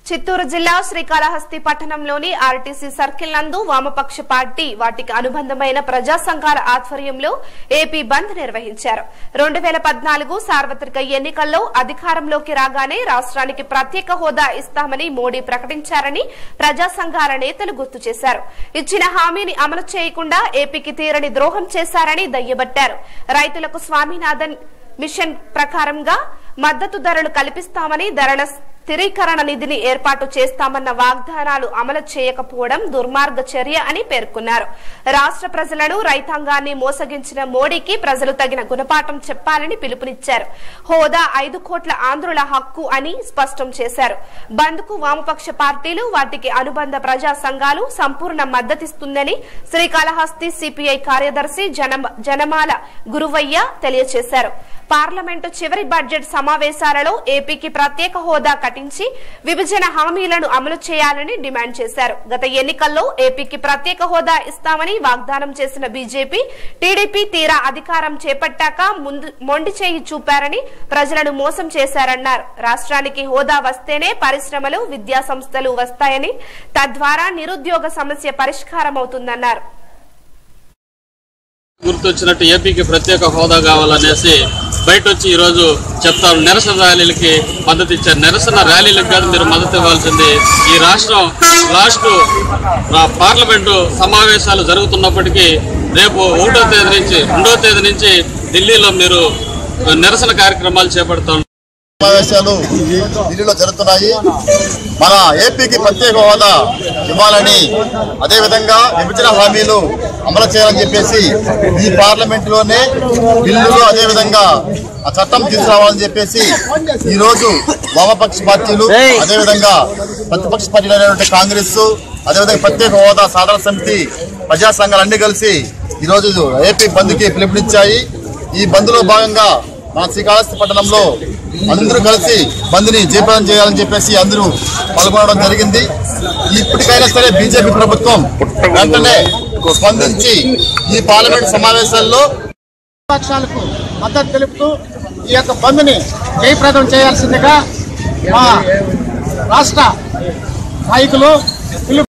చిత్తూరు జిల్లా శ్రీకాళహస్తి పట్టణంలోని RTC circle నందు వామపక్ష పార్టీ వాటికి అనుబంధమైన ప్రజా సంఘాల ఆధ్వర్యంలో ఏపీ బంద్ నిర్వహించారు రెండు వేల పద్నాలుగు సార్వత్రిక ఎన్నికల్లో అధికారంలోకి రాగానే రాష్ట్రానికి ప్రత్యేక హోదా ఇస్తామని మోడీ ప్రకటించారని ప్రజా సంఘాల నేతలు గుర్తు చేశారు ఇచ్చిన హామీని అమలు చేయకుండా ఏపీకి తీరని ద్రోహం చేశారని దయ్యబట్టారు రైతులకు స్వామినాథన్ మిషన్ ప్రకారంగా మద్దతు ధరలు కల్పిస్తామని ధరల స్థిరీకరణ నిధిని ఏర్పాటు చేస్తామన్న వాగ్దానాలు అమలు చేయకపోవడం దుర్మార్గ చర్య అని పేర్కొన్నారు రాష్ట్ర ప్రజలను రైతాంగాన్ని మోసగించిన మోడీకి ప్రజలు తగిన గుణపాఠం చెప్పాలని పిలుపునిచ్చారు హోదా ఐదు కోట్ల ఆంధ్రుల హక్కు అని స్పష్టం చేశారు బంద్ కు వామపక్ష పార్టీలు వాటికి అనుబంధ ప్రజా సంఘాలు సంపూర్ణ మద్దతిస్తుందని శ్రీకాళహస్తి సిపిఐ కార్యదర్శి జనమ- జనమాల గురువయ్య తెలియజేశారు పార్లమెంటు చివరి బడ్జెట్ సమావేశాలలో ఏపీకి ప్రత్యేక హోదా కటించి విభజన హామీలను అమలు చేయాలని డిమాండ్ చేశారు గత ఎన్నికల్లో ఏపీకి ప్రత్యేక హోదా ఇస్తామని వాగ్దానం చేసిన బీజేపీ టీడీపీ తీరా అధికారం చేపట్టాక ముందు మొండి చేయి చూపారని ప్రజలను మోసం చేశారన్నారు రాష్ట్రానికి హోదా వస్తేనే పరిశ్రమలు విద్యా సంస్థలు వస్తాయని తద్వారా నిరుద్యోగ సమస్య పరిష్కారమవుతుందన్నారు గుర్తొచ్చినట్టు ఏపీకి ప్రత్యేక హోదా కావాలనేసి బయట వచ్చి ఈరోజు చెప్తారు నిరసన ర్యాలీలకి మద్దతు ఇచ్చారు నిరసన ర్యాలీలకు కాదు మీరు మద్దతు ఇవ్వాల్సింది ఈ రాష్ట్రం లాస్ట్ పార్లమెంటు సమావేశాలు జరుగుతున్నప్పటికీ రేపు ఒకటో తేదీ నుంచి రెండో తేదీ నుంచి ఢిల్లీలో మీరు నిరసన కార్యక్రమాలు చేపడతారు సమావేశాలు ఢిల్లీలో జరుగుతున్నాయి మన ఏపీకి ప్రత్యేక హోదా ఇవ్వాలని అదేవిధంగా విభజన హామీలు అమలు చేయాలని చెప్పేసి ఈ పార్లమెంట్ లోనే బిల్లులు అదేవిధంగా ఆ చట్టం తీసుకురావాలని చెప్పేసి ఈ రోజు వామపక్ష పార్టీలు అదేవిధంగా ప్రతిపక్ష పార్టీలు అయినటువంటి కాంగ్రెస్ అదేవిధంగా ప్రత్యేక హోదా సాధన సమితి ప్రజా సంఘాలు అన్ని కలిసి ఈ రోజు ఏపీ బంద్కి పిలుపునిచ్చాయి ఈ బంద్లో భాగంగా మన శ్రీకాళహస్తి పట్టణంలో అందరూ కలిసి బంద్ని జయప్రదం చేయాలని చెప్పేసి అందరూ పాల్గొనడం జరిగింది ఇప్పటికైనా సరే బీజేపీ ప్రభుత్వం వెంటనే స్పందించి ఈ పార్లమెంట్ సమావేశాల్లో పక్షాలకు మద్దతు తెలుపుతూ ఈ యొక్క బంద్ని జయప్రదం చేయాల్సిందిగా మా రాష్ట్ర నాయకులు పిలుపు